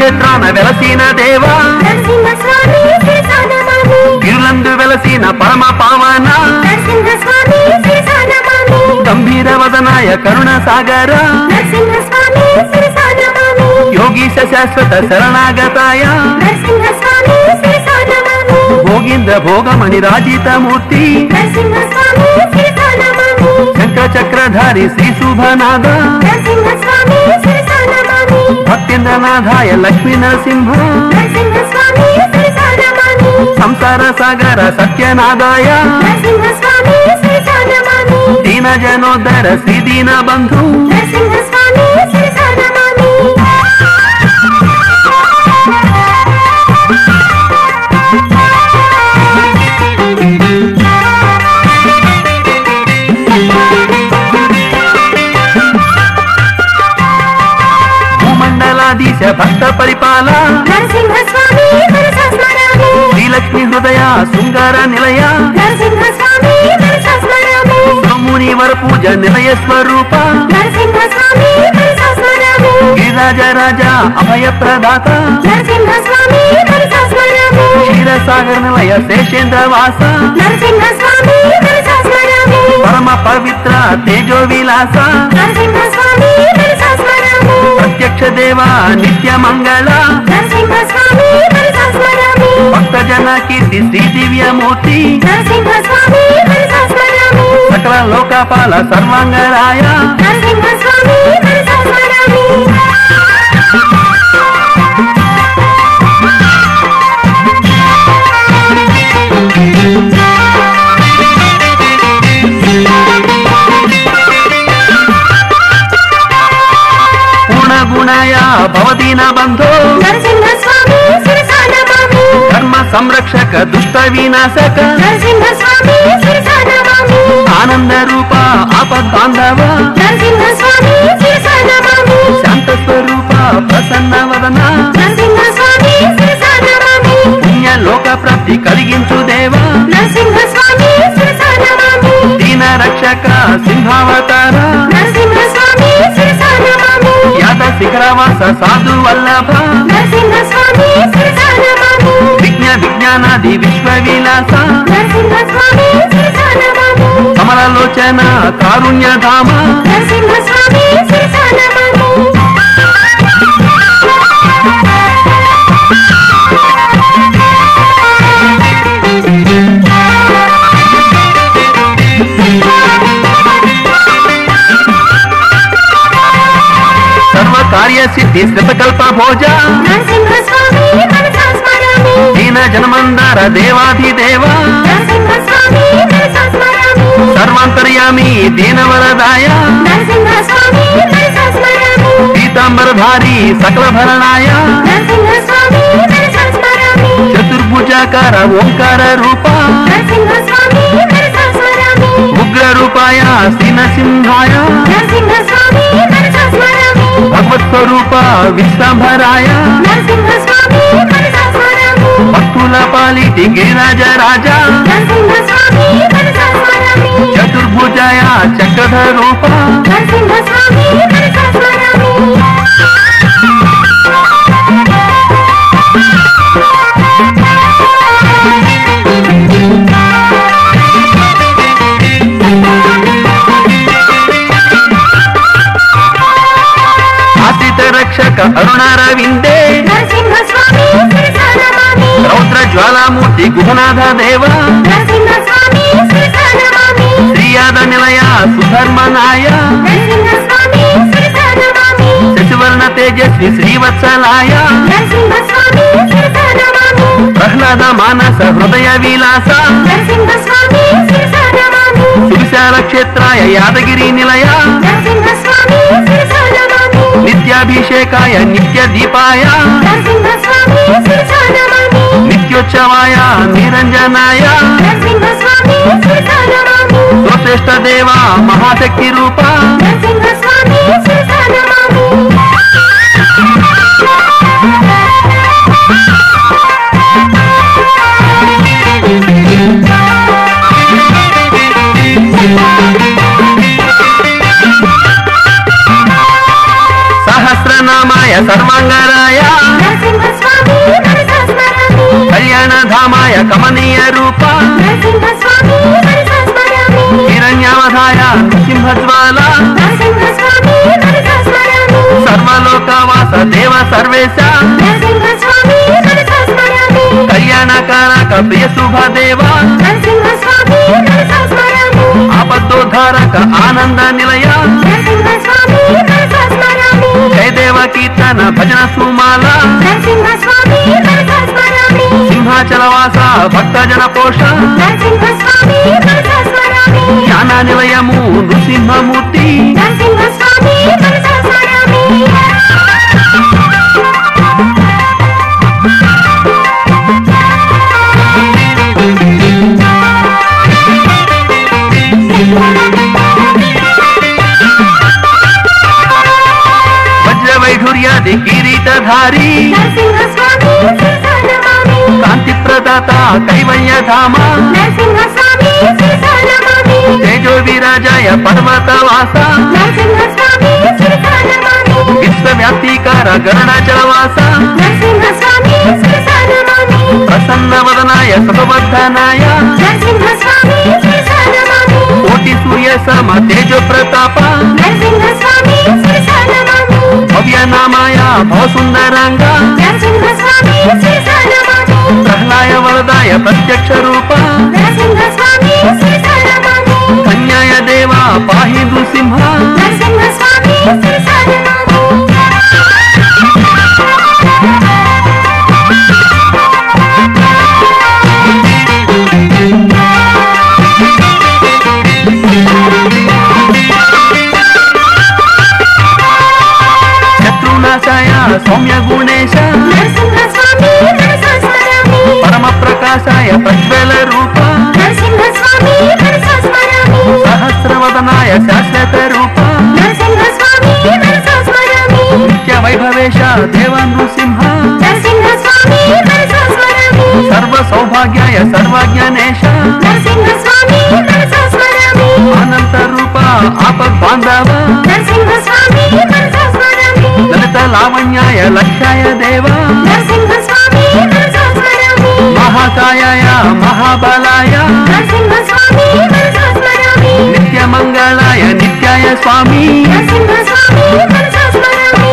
క్షేత్రాన వెలసిన దేవా నరసింహస్వామి శిరసానమామి గిరులందు వెలసిన పరమ పావన నరసింహస్వామి శిరసానమామి గంభీర వదనాయ కరుణ సాగర నరసింహస్వామి శిరసానమామి యోగీశ శాశ్వత శరణాగతాయ నరసింహస్వామి శిరసానమామి భోగీంద్ర భోగమణి రాజితమూర్తి నరసింహస్వామి శిరసానమామి శంఖ చక్రధారి శ్రీ శుభనాథ నరసింహస్వామి శిరసానమామి భక్తేంద్రనాథాయ లక్ష్మీ నరసింహ నరసింహస్వామి శిరసానమామి సంసార సాగర సత్యనాదాయ నరసింహస్వామి శిరసానమామి దీన జనోద్ధర శ్రీ దీన బంధు నరసింహస్వామి శిరసానమామి భూమండలాధీశ భక్త పరిపాల నరసింహస్వామి మనసస్మరామి శ్రీలక్ష్మి హృదయ శృంగార నిలయ నరసింహస్వామి మనసస్మరామి సోముని వర పూజ నిలయ స్వరూప నరసింహస్వామి మనసస్మరామి గిరిరాజ రాజ అభయ ప్రదాత నరసింహస్వామి మనసస్మరామి క్షీరసాగర నిలయ శేషేంద్ర వాస నరసింహస్వామి మనసస్మరామి పరమ పవిత్ర తేజో విలాస నరసింహస్వామి మనసస్మరామి ప్రత్యక్ష దేవ నిత్య మంగళ నరసింహస్వామి మనసస్మరామి భక్త జన కీర్తి శ్రీ దివ్యమూర్తి నరసింహస్వామి మనసస్మరామి సకల లోకపాల సర్వాంగరాయ నరసింహస్వామి మనసస్మరామి పూర్ణ గుణయ భవదీన బంధో నరసింహస్వామి శిరసానమామి ధర్మ సంరక్షక దుష్ట వినాశక నరసింహస్వామి శిరసానమామి ఆనంద రూప ఆపద్ బాంధవ నరసింహస్వామి శిరసానమామి శాంత స్వరూప ప్రసన్న వదన నరసింహస్వామి శిరసానమామి పుణ్య లోక ప్రాప్తి కలిగించు దేవ నరసింహస్వామి శిరసానమామి దీన రక్షక సింహావతార నరసింహస్వామి శిరసానమామి యాద శిఖరవాస సాధు వల్లభ నరసింహస్వామి శిరసానమామి విజ్ఞ విజ్ఞానాది విశ్వ విలాస నరసింహస్వామి శిరసానమామి కమలలోచన కారుణ్యధామ నరసింహస్వామి శిరసానమామి సర్వ కార్య సిద్ధి శ్రతకల్ప భోజ నరసింహస్వామి మనసాస్మరామి దీన జనమందార దేవాధిదేవ నరసింహస్వామి మనసాస్మరామి సర్వాంతర్యామి దీనవరదాయ నరసింహస్వామి మనసాస్మరామి పీతాంబరధారి సకల భరణాయ నరసింహస్వామి మనసాస్మరామి చతుర్భుజాకార ఓంకార రూప నరసింహస్వామి మనసాస్మరామి ఉగ్ర రూపాయ సింహాయ నరసింహస్వామి మనసాస్మరామి భగవత్ స్వరూప విశ్వంభరాయ నరసింహస్వామి మనసాస్మరామి భక్తుల పాలిటి గిరిరాజ రాజా నరసింహస్వామి మనసాస్మరామి చతుర్భుజాయ చక్రధర రూప నరసింహస్వామి మనసాస్మరామి ఆశ్రిత రక్షక అరుణారవిందే నరసింహస్వామి శిరసానమామి రౌద్ర జ్వాలామూర్తి గుహనాథ దేవ నరసింహస్వామి శిరసానమామి శ్రీయాద నిలయ సుధర్మనాయ నరసింహస్వామి శిరసానమామి శశివర్ణ తేజస్వి శ్రీవత్సలాయ నరసింహస్వామి శిరసానమామి ప్రహ్లాద మానస హృదయ విలాస నరసింహస్వామి శిరసానమామి సువిశాల క్షేత్రాయ యాదగిరి నిలయ నరసింహస్వామి శిరసానమామి నిత్యాభిషేకాయ నిత్య దీపాయ నరసింహస్వామి శిరసానమామి నిత్యోత్సవాయ నిరంజనాయ నరసింహస్వామి శిరసానమామి సుశ్రేష్ఠ దేవ మహాశక్తి రూప నరసింహస్వామి శిరసానమామి సహస్రనామాయ సర్వాంగరాయ నరసింహస్వామి కళ్యాణధామాయ కమనీయ రూప నరసింహస్వామి మనసా స్మరామి హిరణ్యావధాయ నృసింహజ్వాల నరసింహస్వామి మనసా స్మరామి సర్వలోకవాస దేవ సర్వేశ నరసింహస్వామి మనసా స్మరామి కళ్యాణకారక ప్రియ శుభదేవ నరసింహస్వామి మనసా స్మరామి ఆపద్దోద్ధారక ఆనంద నిలయ నరసింహస్వామి మనసా స్మరామి జయ దేవ కీర్తన భజన సుమాల నరసింహస్వామి మనసా స్మరామి సింహాచలవాస భక్తజన పోష నరసింహస్వామి మనసా స్మరామి జ్ఞాన నిలయము నృసింహమూర్తి నరసింహస్వామి మనసా స్మరామి వజ్ర వైఢూర్యాది కిరీటధారి నరసింహస్వామి శిరసా నమామి కాంతి ప్రదాత కైవల్యధామ నరసింహస్వామి శిరసా నమామి తేజో విరాజాయ పర్వతవాస నరసింహస్వామి శిరసా నమామి విశ్వవ్యాప్తికార గరుడాచలవాస నరసింహస్వామి శిరసా నమామి ప్రసన్న వదనాయ సుఖవర్ధనాయ నరసింహస్వామి శిరసా నమామి కోటి సూర్య సమ తేజో ప్రతాప నరసింహస్వామి శిరసా నమామి భవ్య నామాయ భవసుందరాంగ నరసింహస్వామి శిరసా నమామి ప్రహ్లాయ వరదాయ ప్రత్యక్ష రూప నరసింహస్వామి శిరసా నమామి కన్యాయ దేవ పాహి నృసింహ నరసింహస్వామి శిరసా నమామి శత్రునాశాయ సౌమ్య గుణేశ నరసింహస్వామి మనసా స్మరామి పరమ ప్రకాశాయ ప్రజ్వల రూప నరసింహస్వామి మనసా స్మరామి సహస్రవదనాయ శాశ్వత రూప నరసింహస్వామి మనసా స్మరామి నిత్య వైభవేశ దేవ నృసింహ నరసింహస్వామి మనసా స్మరామి సర్వ సౌభాగ్యాయ సర్వజ్ఞానేశ నరసింహస్వామి మనసా స్మరామి అనంత రూప ఆపద్ బాంధవ నరసింహస్వామి మనసా స్మరామి లలిత లావణ్యాయ లక్ష్యాయ దేవ నరసింహస్వామి మనసా స్మరామి మహాకాయాయ మహాబలాయ నరసింహస్వామి మనసా స్మరామి నిత్య మంగళాయ నిత్యాయ స్వామి నరసింహస్వామి మనసా స్మరామి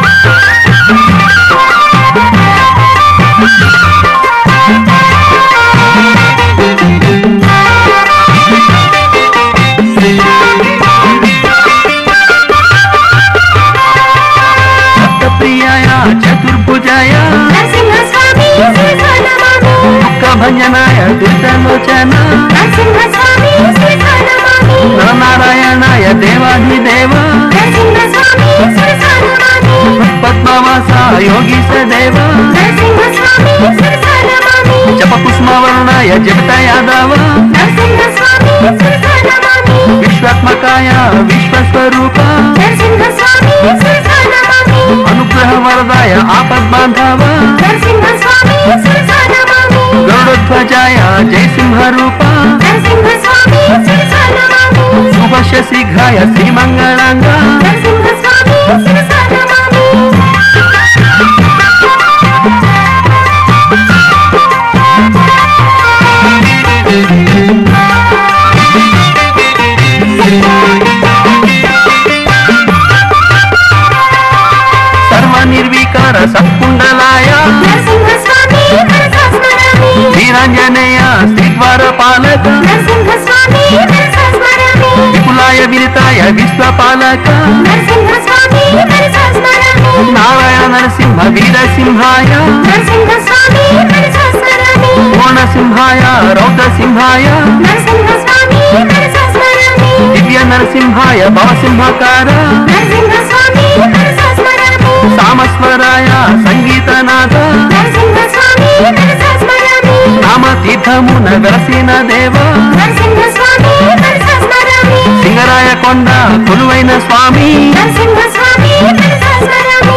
భక్తప్రియాయ చతుర్భుజాయ నరసింహస్వామి శిరసా నమామి దుఃఖ భంజనాయ దుర్గలోచన నరసింహస్వామి శిరసా నమామి నరనారాయణాయ దేవాధిదేవ నరసింహస్వామి శిరసా నమామి పద్మవాస యోగీశ దేవ నరసింహస్వామి శిరసా నమామి జప పుష్మవర్ణాయ జగత యాదవ నరసింహస్వామి శిరసా నమామి విశ్వాత్మకాయ విశ్వస్వరూప నరసింహస్వామి శిరసా నమామి అనుగ్రహ వరదాయ ఆపద్బాంధవ నరసింహస్వామి శిరసా నమామి గరుడధ్వజాయ జయసింహ రూప నరసింహస్వామి శిరసా నమామి శుభశ శీఘ్రాయ శ్రీమంగళాంగ నరసింహస్వామి శిరసా నమామి సర్వ నిర్వికార సత్కుండలాయ నరసింహస్వామి మనసా స్మరామి వీరాంజనేయ శ్రీద్వార పాలక నరసింహస్వామి మనసా స్మరామి విపులాయ విరితాయ విశ్వపాలక నరసింహస్వామి మనసా స్మరామి నారాయణ నరసింహ వీరసింహాయ నరసింహస్వామి మనసా స్మరామి పూర్ణసింహాయ రౌద్రసింహాయ నరసింహస్వామి మనసా స్మరామి దివ్య నరసింహాయ భవసింహకార నరసింహస్వామి మనసా స్మరామి సామస్వరాయ సంగీతనాథ నరసింహస్వామి మనసా స్మరామి నామ తీర్థమున వెలసిన దేవ నరసింహస్వామి మనసా స్మరామి సింగరాయ కొండ కొలువైన స్వామి నరసింహస్వామి మనసా స్మరామి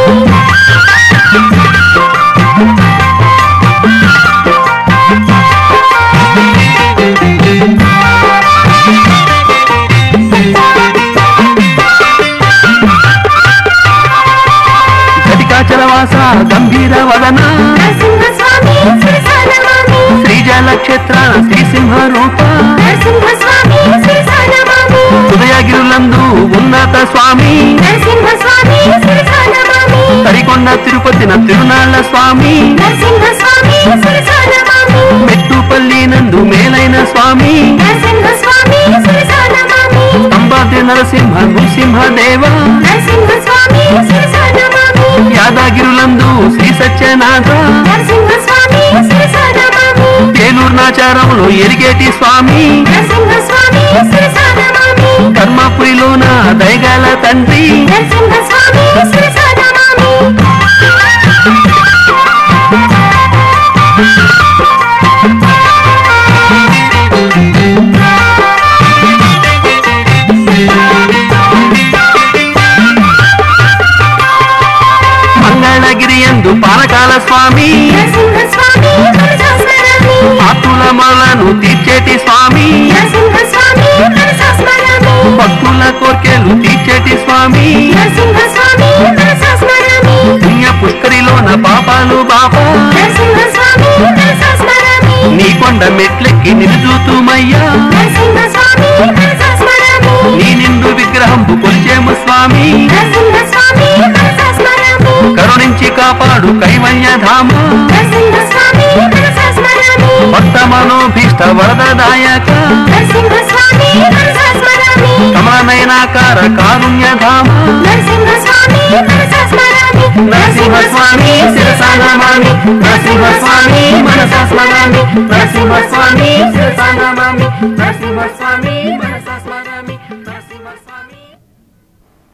ఘటికాచలవాస గంభీర వదన నరసింహస్వామి శిరసా నమామి నంద్యాల క్షేత్రాల శ్రీసింహ రూప నరసింహ స్వామి శిరసా నమామి ఉదయగిరులందు ఉన్నత స్వామి నరసింహ స్వామి శిరసా నమామి తరికొండ తిరుపతిన తిరునాళ్ళ స్వామి నరసింహ స్వామి శిరసా నమామి మెట్టుపల్లి నందు మేలైన స్వామి నరసింహ స్వామి శిరసా నమామి అంబాద్రి నరసింహ నృసింహ దేవ నరసింహ స్వామి శిరసా నమామి యాదగిరులందు శ్రీ సత్యనాథ నరసింహ స్వామి శిరసా నమామి ఏలూరు నాచారంలో ఎరిగేటి స్వామి నరసింహ స్వామి శిరసా నమామి కర్మపురిలోన దయగల తండ్రి నరసింహ స్వామి శిరసా నమామి మంగళగిరి ఎందు పానకాల స్వామి నరసింహ స్వామి మనసా స్మరామి ఆతుల మలను తీర్చేటి స్వామి నరసింహ స్వామి మనసా స్మరామి భక్తుల కోర్కెలు తీర్చేటి స్వామి నరసింహ స్వామి మనసా స్మరామి పుణ్య పుష్కరిలోన పాపాలు బాబా నరసింహ స్వామి మనసా స్మరామి నీ కొండ మెట్లెక్కి నిలుచూతుమయ్యా నరసింహ స్వామి మనసా స్మరామి నీ నిండు విగ్రహం కొలిచేము స్వామి నరసింహ స్వామి మనసా స్మరామి కరుణించి కాపాడు కైవల్య ధామ నరసింహ స్వామి మనసా స్మరామి భక్త మనోభీష్ట వరదదాయక నరసింహ స్వామి మనసా స్మరామి కమలనయనాకార కారుణ్య ధామ నరసింహ స్వామి మనసా స్మరామి నరసింహ స్వామి శిరసా నమామి నరసింహ స్వామి మనసా స్మరామి నరసింహ స్వామి శిరసా నమామి నరసింహ స్వామి మనసా స్మరామి